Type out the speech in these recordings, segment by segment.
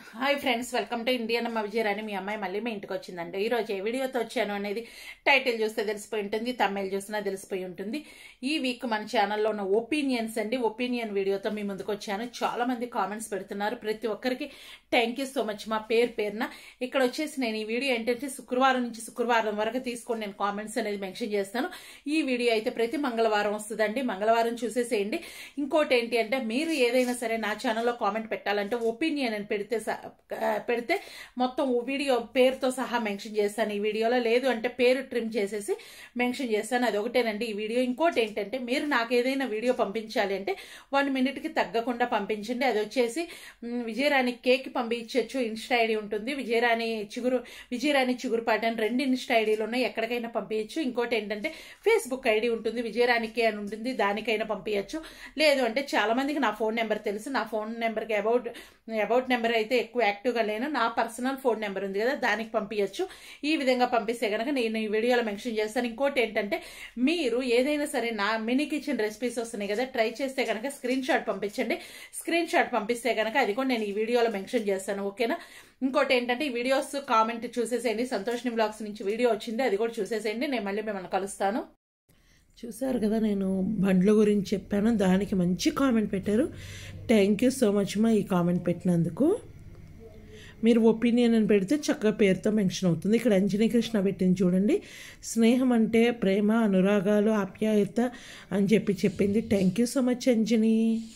hi friends welcome to Indian Amma Vijayarani మీ అమ్మాయి మళ్ళీ మీ ఇంటికి వచ్చిందండి ఈరోజు ఏ వీడియోతో వచ్చాను అనేది టైటిల్ చూస్తే తెలిసిపోయి ఉంటుంది తమిళ్ చూసినా తెలిసిపోయి ఉంటుంది ఈ వీక్ మన ఛానల్లో ఉన్న ఒపీనియన్స్ అండి ఒపీనియన్ వీడియోతో మీ ముందుకు వచ్చాను చాలా మంది కామెంట్స్ పెడుతున్నారు ప్రతి ఒక్కరికి థ్యాంక్ యూ సో మచ్ మా పేరు పేరున ఇక్కడ వచ్చేసి నేను ఈ వీడియో ఏంటంటే శుక్రవారం నుంచి శుక్రవారం వరకు తీసుకొని నేను కామెంట్స్ అనేది మెన్షన్ చేస్తాను ఈ వీడియో అయితే ప్రతి మంగళవారం వస్తుందండి మంగళవారం చూసేసేయండి ఇంకోటి ఏంటి అంటే మీరు ఏదైనా సరే నా ఛానల్లో కామెంట్ పెట్టాలంటే ఒపీనియన్ అని పెడితే స- ఆ, పెడితే మొత్తం వీడియో పేరుతో సహా మెన్షన్ చేస్తాను ఈ వీడియోలో లేదు అంటే పేరు ట్రిమ్ చేసేసి మెన్షన్ చేస్తాను అది ఒకటేనండి ఈ వీడియో ఇంకోటి ఏంటంటే మీరు నాకు ఏదైనా వీడియో పంపించాలి అంటే వన్ మినిట్కి తగ్గకుండా పంపించండి అది వచ్చేసి మ్, విజయరాణి కేక్ పంపించవచ్చు ఇన్స్టా ఐడి ఉంటుంది విజయరాణి చిగురు విజయరాణి చిగురుపాటి అని రెండు ఇన్స్టా ఐడీలు ఉన్నాయి ఎక్కడికైనా పంపించచ్చు ఇంకోటి ఏంటంటే ఫేస్బుక్ ఐడి ఉంటుంది విజయరాణి కే అని ఉంటుంది దానికైనా పంపించచ్చు లేదు అంటే చాలా మందికి నా ఫోన్ నెంబర్ తెలుసు నా ఫోన్ నెంబర్కి అబౌట్ అబౌట్ నెంబర్ అయితే ఎక్కువ యాక్టివ్గా లేను నా పర్సనల్ ఫోన్ నెంబర్ ఉంది కదా దానికి పంపించచ్చు ఈ విధంగా పంపిస్తే కనుక నేను ఈ వీడియోలో మెన్షన్ చేస్తాను ఇంకోటి ఏంటంటే మీరు ఏదైనా సరే నా మినీ కిచెన్ రెసిపీస్ వస్తున్నాయి కదా ట్రై చేస్తే కనుక స్క్రీన్ షాట్ పంపించండి స్క్రీన్ షాట్ పంపిస్తే కనుక అది కూడా నేను ఈ వీడియోలో మెన్షన్ చేస్తాను ఓకేనా ఇంకోటి ఏంటంటే ఈ వీడియోస్ కామెంట్ చూసేసేయండి సంతోష్ని బ్లాగ్స్ నుంచి వీడియో వచ్చింది అది కూడా చూసేసేయండి నేను మళ్ళీ మిమ్మల్ని కలుస్తాను చూసారు కదా నేను బండ్ల గురించి చెప్పాను దానికి మంచి కామెంట్ పెట్టారు థ్యాంక్ యూ సో మచ్ మా ఈ కామెంట్ పెట్టినందుకు మీరు ఒపీనియన్ అని పెడితే చక్కగా పేరుతో మెన్షన్ అవుతుంది ఇక్కడ అంజనీ కృష్ణ పెట్టింది చూడండి స్నేహం అంటే ప్రేమ అనురాగాలు ఆప్యాయత అని చెప్పి చెప్పింది thank you so much Anjani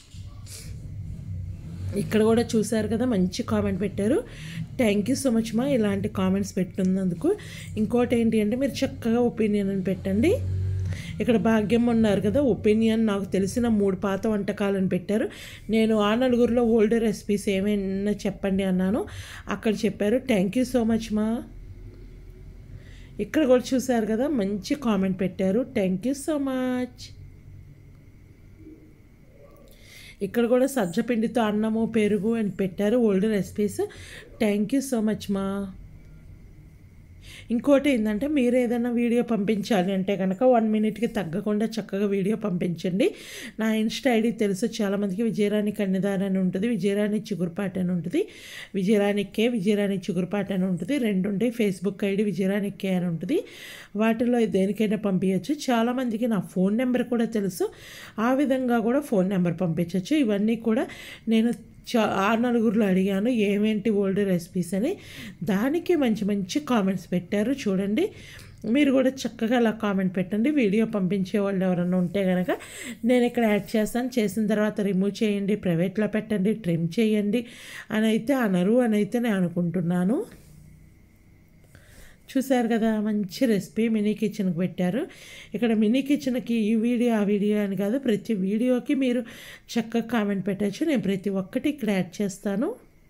ఇక్కడ కూడా చూశారు కదా మంచి కామెంట్ పెట్టారు థ్యాంక్ యూ సో మచ్ మా ఇలాంటి కామెంట్స్ పెట్టినందుకు ఇంకోటి ఏంటి అంటే మీరు చక్కగా ఒపీనియన్ అని పెట్టండి ఇక్కడ భాగ్యం ఉన్నారు కదా ఒపీనియన్ నాకు తెలిసిన మూడు పాత వంటకాలను పెట్టారు నేను ఆ నలుగురిలో ఓల్డ్ రెసిపీస్ ఏమైనా చెప్పండి అన్నాను అక్కడ చెప్పారు థ్యాంక్ యూ సో మచ్ మా ఇక్కడ కూడా చూశారు కదా మంచి కామెంట్ పెట్టారు థ్యాంక్ యూ సో మచ్ ఇక్కడ కూడా సజ్జపిండితో అన్నము పెరుగు అని పెట్టారు old recipes thank you so much మా ఇంకోటి ఏంటంటే మీరు ఏదైనా వీడియో పంపించాలి అంటే కనుక వన్ మినిట్కి తగ్గకుండా చక్కగా వీడియో పంపించండి నా ఇన్స్టా ఐడి తెలుసు చాలామందికి విజయరాణి కన్యదాన అని ఉంటుంది విజయరాణి చిగురుపాటి అని ఉంటుంది విజయరాణి కే విజయరాణి చిగురుపాటి అని ఉంటుంది రెండు ఉంటాయి ఫేస్బుక్ ఐడి విజయరాణి కే అని ఉంటుంది వాటిలో దేనికైనా పంపించవచ్చు చాలామందికి నా ఫోన్ నెంబర్ కూడా తెలుసు ఆ విధంగా కూడా ఫోన్ నెంబర్ పంపించవచ్చు ఇవన్నీ కూడా నేను చా ఆ నలుగురిలో అడిగాను ఏమేంటి ఓల్డ్ రెసిపీస్ అని దానికి మంచి మంచి కామెంట్స్ పెట్టారు చూడండి మీరు కూడా చక్కగా అలా కామెంట్ పెట్టండి వీడియో పంపించే వాళ్ళు ఎవరైనా ఉంటే కనుక నేను ఇక్కడ యాడ్ చేస్తాను చేసిన తర్వాత రిమూవ్ చేయండి ప్రైవేట్లో పెట్టండి ట్రిమ్ చేయండి అని అయితే అనరు అని అయితే నేను అనుకుంటున్నాను చూశారు కదా మంచి రెసిపీ మినీ కిచెన్కి పెట్టారు ఇక్కడ మినీ కిచెన్కి ఈ వీడియో ఆ వీడియో అని కాదు ప్రతి వీడియోకి మీరు చక్కగా కామెంట్ పెట్టచ్చు నేను ప్రతి ఒక్కటి ఇక్కడ యాడ్ చేస్తాను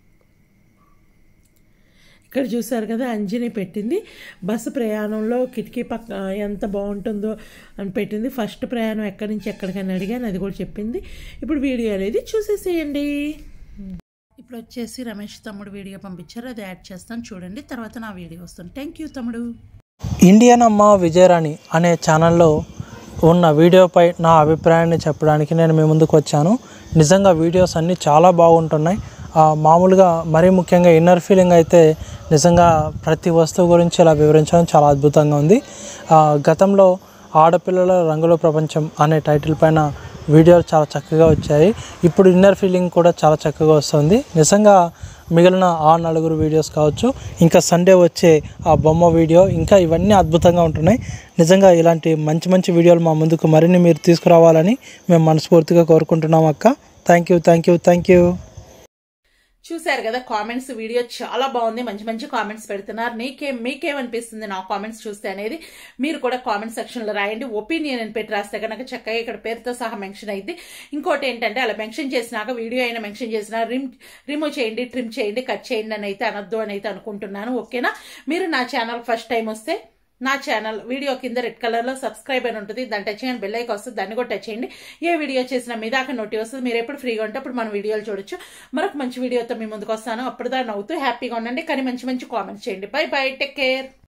ఇక్కడ చూసారు కదా అంజని పెట్టింది బస్సు ప్రయాణంలో కిటికీ పక్క ఎంత బాగుంటుందో అని పెట్టింది ఫస్ట్ ప్రయాణం ఎక్కడి నుంచి ఎక్కడికని అడిగాను అది కూడా చెప్పింది ఇప్పుడు వీడియో అనేది చూసేసేయండి ఇప్పుడు వచ్చేసి రమేష్ తమ్ముడు వీడియో పంపించారు అది యాడ్ చేస్తాను చూడండి తర్వాత నా వీడియో వస్తుంది థ్యాంక్ యూ తమ్ముడు ఇండియన్ అమ్మ విజయరాణి అనే ఛానల్లో ఉన్న వీడియోపై నా అభిప్రాయాన్ని చెప్పడానికి నేను మీ ముందుకు వచ్చాను నిజంగా వీడియోస్ అన్నీ చాలా బాగుంటున్నాయి ఆ, మామూలుగా మరీ ముఖ్యంగా ఇన్నర్ ఫీలింగ్ అయితే నిజంగా ప్రతి వస్తువు గురించి ఇలా వివరించడం చాలా అద్భుతంగా ఉంది ఆ, గతంలో ఆడపిల్లల రంగుల ప్రపంచం అనే టైటిల్ పైన వీడియోలు చాలా చక్కగా వచ్చాయి ఇప్పుడు ఇన్నర్ ఫీలింగ్ కూడా చాలా చక్కగా వస్తుంది నిజంగా మిగిలిన ఆ నలుగురు వీడియోస్ కావచ్చు ఇంకా సండే వచ్చే ఆ బొమ్మ వీడియో ఇంకా ఇవన్నీ అద్భుతంగా ఉంటున్నాయి నిజంగా ఇలాంటి మంచి మంచి వీడియోలు మా ముందుకు మరిన్ని మీరు తీసుకురావాలని మేము మనస్ఫూర్తిగా కోరుకుంటున్నాం అక్క thank you thank you thank you చూశారు కదా కామెంట్స్ వీడియో చాలా బాగుంది మంచి మంచి కామెంట్స్ పెడుతున్నారు నీకేం మీకేమనిపిస్తుంది నా కామెంట్స్ చూస్తే అనేది మీరు కూడా కామెంట్ సెక్షన్ లో రాయండి ఒపీనియన్ అని పెట్టి రాస్తే కనుక చక్కగా ఇక్కడ పేరుతో సహా మెన్షన్ అయింది ఇంకోటి ఏంటంటే అలా మెన్షన్ చేసినాక వీడియో అయినా మెన్షన్ చేసినా రిమ్ రిమూవ్ చేయండి ట్రిమ్ చేయండి కట్ చేయండి అని అయితే అనొద్దు అని అయితే అనుకుంటున్నాను ఓకేనా మీరు నా ఛానల్ ఫస్ట్ టైం వస్తే నా ఛానల్ వీడియో కింద రెడ్ కలర్ లో సబ్స్క్రైబ్ అని ఉంటుంది దాన్ని టచ్ చేయండి బెల్ ఐకాన్ వస్తుంది దాన్ని కూడా టచ్ చేయండి ఏ వీడియో చేసినా మీ దాకా నోటి వస్తుంది మీరు ఎప్పుడు ఫ్రీగా ఉంటే అప్పుడు మన వీడియోలు చూడొచ్చు మరొక మంచి వీడియోతో మీ ముందుకు వస్తాను అప్పుడు దాన్ని నవ్వుతూ హ్యాపీగా ఉండండి కానీ మంచి మంచి కామెంట్స్ చేయండి బై బై టేక్ కేర్